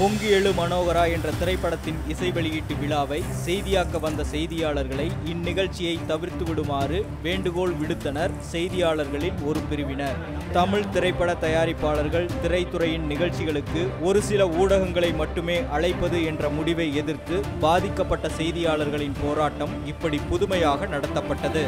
பொங்கி எழு மனோகரா என்ற திரைப்படத்தின் இசை வெளியீட்டு விழாவை செய்தியாக்க வந்த செய்தியாளர்களை இந்நிகழ்ச்சியை தவிர்த்து விடுமாறு வேண்டுகோள் விடுத்தனர் செய்தியாளர்களில் ஒரு பிரிவினர் தமிழ் திரைப்பட தயாரிப்பாளர்கள் திரைத்துறையின் நிகழ்ச்சிகளுக்கு ஒரு சில ஊடகங்களை மட்டுமே அழைப்பது என்ற முடிவை எதிர்த்து பாதிக்கப்பட்ட செய்தியாளர்களின் போராட்டம் இப்படி புதுமையாக நடத்தப்பட்டது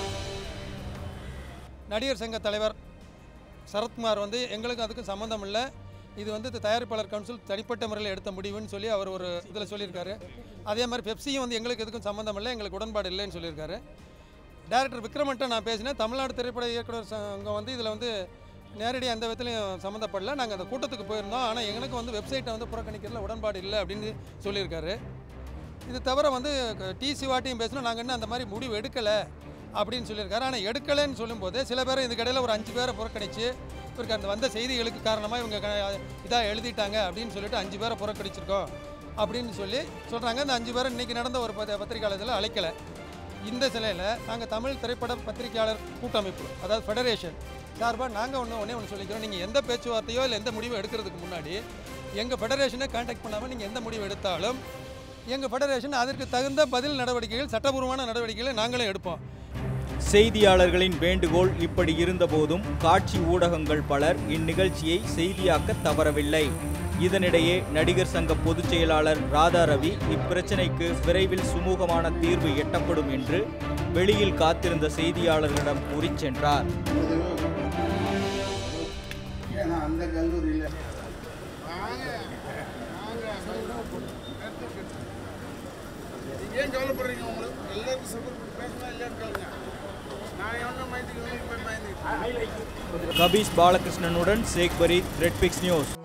நடிகர் சங்க தலைவர் சரத்குமார் வந்து எங்களுக்கு அதுக்கும் சம்மந்தம் இல்லை இது வந்து இந்த தயாரிப்பாளர் கவுன்சில் தனிப்பட்ட முறையில் எடுத்த முடிவுன்னு சொல்லி அவர் ஒரு இதில் சொல்லியிருக்காரு அதே மாதிரி பெப்சியும் வந்து எங்களுக்கு எதுக்கும் சம்மந்தம் இல்லை எங்களுக்கு உடன்பாடு இல்லைன்னு சொல்லியிருக்காரு டேரக்டர் விக்ரமன்ட்ட நான் பேசினேன் தமிழ்நாடு திரைப்பட இயக்குனர் சங்கம் வந்து இதில் வந்து நேரடியாக எந்த விதத்துலையும் சம்மந்தப்படல நாங்கள் அந்த கூட்டத்துக்கு போயிருந்தோம் ஆனால் எங்களுக்கு வந்து வெப்சைட்டை வந்து புறக்கணிக்கிறதுல உடன்பாடு இல்லை அப்படின்னு சொல்லியிருக்காரு இது தவிர வந்து டிசி வாட்டியும் பேசினா நாங்கள் இன்னும் அந்த மாதிரி முடிவு எடுக்கலை அப்படின்னு சொல்லியிருக்காரு ஆனால் எடுக்கலைன்னு சொல்லும்போது சில பேர் இதுக்கு இடையில ஒரு அஞ்சு பேரை புறக்கணித்து இவருக்கு அந்த வந்த செய்திகளுக்கு காரணமாக இவங்க இதாக எழுதிட்டாங்க அப்படின்னு சொல்லிட்டு அஞ்சு பேரை புறக்கணிச்சிருக்கோம் அப்படின்னு சொல்லி சொல்கிறாங்க அந்த அஞ்சு பேரை இன்றைக்கி நடந்த ஒரு பத்த- பத்திரிகையாளர்களை அழைக்கலை இந்த சிலையில் நாங்கள் தமிழ் திரைப்பட பத்திரிகையாளர் கூட்டமைப்பு அதாவது ஃபெடரேஷன் சார்பாக நாங்கள் ஒன்று ஒன்றே ஒன்று சொல்லிக்கிறோம் நீங்கள் எந்த பேச்சுவார்த்தையோ இல்லை எந்த முடிவு எடுக்கிறதுக்கு முன்னாடி எங்கள் ஃபெடரேஷனை காண்டாக்ட் பண்ணாமல் நீங்கள் எந்த முடிவு எடுத்தாலும் எங்கள் ஃபெடரேஷன் அதற்கு தகுந்த பதில் நடவடிக்கைகள் சட்டபூர்வமான நடவடிக்கைகளை நாங்களே எடுப்போம் செய்தியாளர்களின் வேண்டுகோள் இப்படி இருந்தபோதும் காட்சி ஊடகங்கள் பலர் இந்நிகழ்ச்சியை செய்தியாக்க தவறவில்லை இதனிடையே நடிகர் சங்க பொதுச் செயலாளர் ராதா ரவி இப்பிரச்சினைக்கு விரைவில் சுமூகமான தீர்வு எட்டப்படும் என்று வெளியில் காத்திருந்த செய்தியாளர்களிடம் கூறிச் சென்றார் ஏன்னா அந்த கல்லூரியில் ஏன் கவலைப்படுறீங்க உங்களுக்கு எல்லாருக்கும் சப்போர்ட் பேசலாம் இல்லையான்னு கேளுங்க நான் எவ்வளோ மைத்துக்கு போய் பயந்துக்கிட்டு கபீஷ் பாலகிருஷ்ணனுடன் சேக் பரீத் ரெட்பிக்ஸ் நியூஸ்